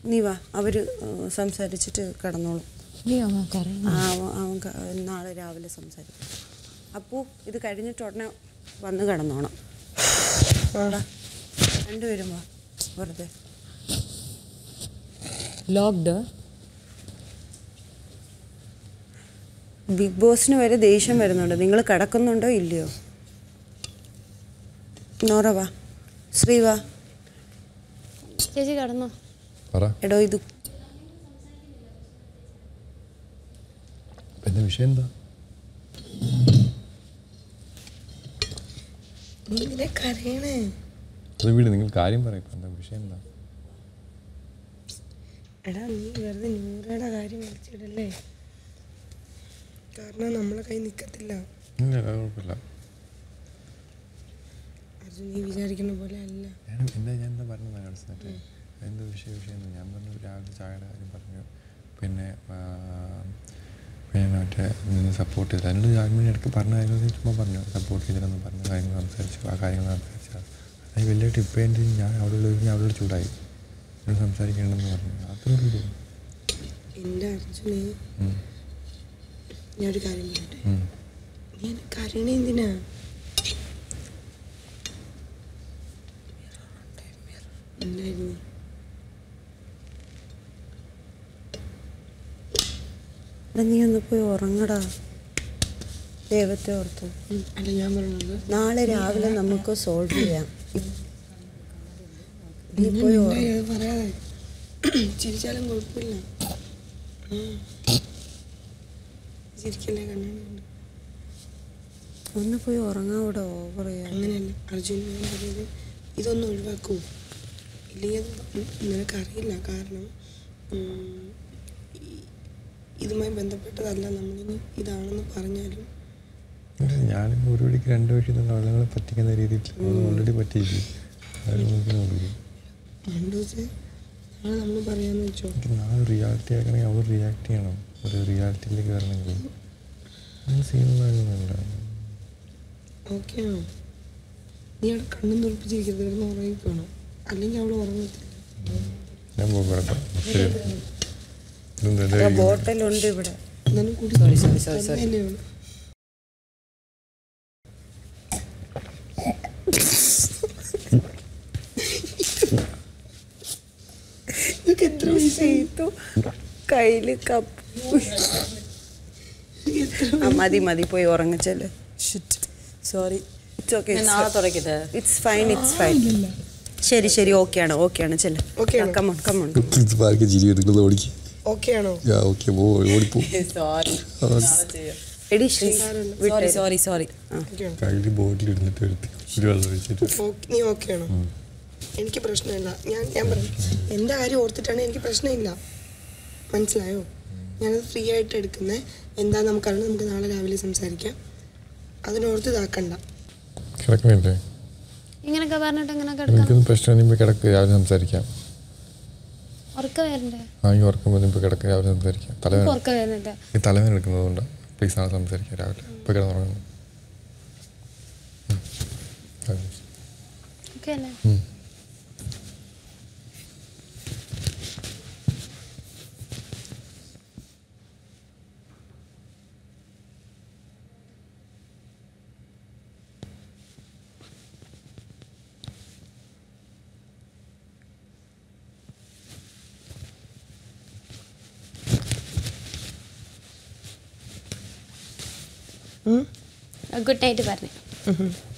നീ വാ അവർ സംസാരിച്ചിട്ട് കിടന്നോളും നീ കരയുന്നു ആ, അവൻ അവൻ ക- നാളെ രാവിലെ സംസാരിക്കും അപ്പു ഇത് കഴിഞ്ഞിട്ട് ഉടനെ വന്ന് കിടന്നോണം വാ. രണ്ടുപേരും വാ വെറുതെ ലോക്ക്ഡ് ബിഗ് ബോസിന് വരെ ദേഷ്യം വരുന്നുണ്ട് നിങ്ങൾ കിടക്കുന്നുണ്ടോ ഇല്ലയോ നോറ വാ ശ്രീ വാ ചേച്ചി കിടന്നോ പറ എടോ ഇത് എന്താ വിഷയം എന്താ നീ ഇതിനെ കരയണേ അത് വീട് നിങ്ങൾ കാര്യം പറയും ഇപ്പം എന്താ വിഷയം എന്താ എടാ നീ വെറുതെ നൂറയുടെ കാര്യം വിളിച്ചിടല്ലേ കാരണം നമ്മളെ കൈ നിൽക്കത്തില്ല ഇല്ല അത് കുഴപ്പമില്ല അർജുൻ നീ വിചാരിക്കുന്ന പോലെ അല്ല ഞാൻ എന്താ ഞാൻ എന്താ പറഞ്ഞത് മനസ്സിലായിട്ട് എന്ത് വിഷയം വിഷയം എന്ന് ഞാൻ പറഞ്ഞു രാവിലെ ചായയുടെ കാര്യം പറഞ്ഞു പിന്നെ ആ, പിന്നെ മറ്റേ നിന്ന് സപ്പോർട്ട് ചെയ്തില്ല എന്നോട് ജാഗ്മിനി ഇടയ്ക്ക് പറഞ്ഞ കാര്യങ്ങൾ ഞാൻ ചുമ്മാ പറഞ്ഞു സപ്പോർട്ട് ചെയ്തില്ലെന്ന് പറഞ്ഞ കാര്യങ്ങൾ സംസാരിച്ചു ആ കാര്യങ്ങൾ സംസാരിച്ചു അത് വലിയ ടിപ്പ് എൻ്റെ ഞാൻ അവിടെ ഉള്ള ഞാൻ അവിടെ ചൂടായി എന്നോട് സംസാരിക്കേണ്ടെന്ന് പറഞ്ഞു അത്രേ ഉള്ളൂ എൻ്റെ അർജുനെ ഉം. ഞാൻ ഒരു കാര്യം പറയട്ടെ ഉം. നീ എന്നെ കരയണേ എന്തിനാ എന്തായിരുന്നു എടാ, നീ ഒന്ന് പോയി ഉറങ്ങടാ ദൈവത്തെ ഓർത്ത് ഉം, അല്ല ഞാൻ പറഞ്ഞത് നാളെ രാവിലെ നമുക്ക് സോൾവ് ചെയ്യാം നീ നീ പോയി മിണ്ടായി, ഉറ- അത് പറയാതെ ചിരിച്ചാലും കുഴപ്പമില്ല ഉം. ചിരിക്കല്ലേ കണ്ണാടി ഒന്ന് പോയി ഉറങ്ങാവിടെ ഓവർ ചെയ്യാം അങ്ങനെയല്ല അർജുൻ ഞാൻ പറയുന്നത് ഇതൊന്നും ഒഴിവാക്കൂ ഇല്ലെങ്കിൽ അത് നിനക്കറിയില്ല കാരണം ഉം, ഈ- ഇതുമായി ബന്ധപ്പെട്ടതല്ല നമ്മളിനി ഇതാണെന്ന് പറഞ്ഞാലും ഞാനിപ്പോൾ ഒരു വഴിക്ക് രണ്ട് വഴി നിന്ന് ആളുകളെ പറ്റിക്കുന്ന രീതിയിൽ ഓൾറെഡി പറ്റിയില്ലേ ആരും നോക്കി മണ്ടൂസ് നാളെ നമ്മൾ പറയാന്ന് വെച്ചോ എനിക്ക് നാളെ റിയാലിറ്റി ആക്കണമെങ്കിൽ അവൾ റിയാക്ട് ചെയ്യണം ഒരു റിയാലിറ്റിയിലേക്ക് വരണമെങ്കിൽ അങ്ങനെ സീനൊന്നുമില്ല ഓക്കെ ആണോ നീ അവിടെ കണ്ണും തുറപ്പിച്ചിരിക്കരുത് കിടന്ന് ഉറങ്ങിക്കോണം അല്ലെങ്കിൽ അവൾ ഉറങ്ങത്തില്ല ഞാൻ പോകും കിടക്കാം ശരി ഇതെന്താ എൻ്റെ കയ്യിൽ? ബോട്ടലുണ്ട് ഇവിടെ എന്നാലും കൂടി Sorry, sorry, sorry, sorry. തന്നെയല്ലേ അവള്. ഇതൊക്കെ എത്ര ചെയ്തു കയ്യില് കപ്പ് ആ, മതി മതി പോയി ഉറങ്ങിച്ചല്ലേ സോറി ഇറ്റ്സ് ഓക്കെ ഞാൻ നാളെ തുറക്കട്ടെ ഇറ്റ്സ് ഫൈൻ ഇറ്റ്സ് ഫൈൻ ശരി ശരി ഓക്കെ ആണ് ഓക്കെ ആണ് ചെല്ല Okay ആണോ? കമോൺ കമോൺ ഇത് പാർക്ക് ചിരി എടുക്കുന്നത് ഓടിക്ക് ഓക്കെ ആണോ യാ ഓക്കെ പോ ഓടിപ്പോ സോറി എടി Sree sorry sorry sorry okay ആണോ കയ്യിൽ ബോട്ടിൽ എടുത്തിട്ട് എടുത്ത് ഒരു വെള്ളം ഒഴിച്ചിട്ട് ഓ- നീ ഓക്കെ ആണോ എനിക്ക് പ്രശ്നമില്ല ഞാൻ ഞാൻ പറഞ്ഞു എൻ്റെ കാര്യം ഓർത്തിട്ടാണ് എനിക്ക് പ്രശ്നമില്ല മനസ്സിലായോ ഞാനത് ഫ്രീ ആയിട്ട് എടുക്കുന്നത് എന്താ നമുക്കറിയാം നമുക്ക് നാളെ രാവിലെ സംസാരിക്കാം അതിനോർത്ത് ഇതാക്കണ്ട കിടക്കണില്ലേ ഇങ്ങനൊക്കെ പറഞ്ഞിട്ട് ഇങ്ങനെ കിടക്കണം എനിക്കൊന്നും പ്രശ്നം ഇപ്പോൾ കിടക്ക് രാവിലെ സംസാരിക്കാം ഉറക്ക വരണ്ടേ ആ ഈ ഉറക്കുമ്പോൾ ഇപ്പോൾ കിടക്ക് രാവിലെ സംസാരിക്കാം തലവേദന ഉറക്ക വരുന്നില്ല ഈ തലവേദന എടുക്കുന്നതുകൊണ്ട് പ്ലീസ് നാളെ സംസാരിക്കാം രാവിലെ ഇപ്പോൾ കിടന്നുറങ്ങുന്നു ഉം. അതെ. ഓക്കെ അല്ലേ ഉം. ഗുഡ് നൈറ്റ് പറഞ്ഞു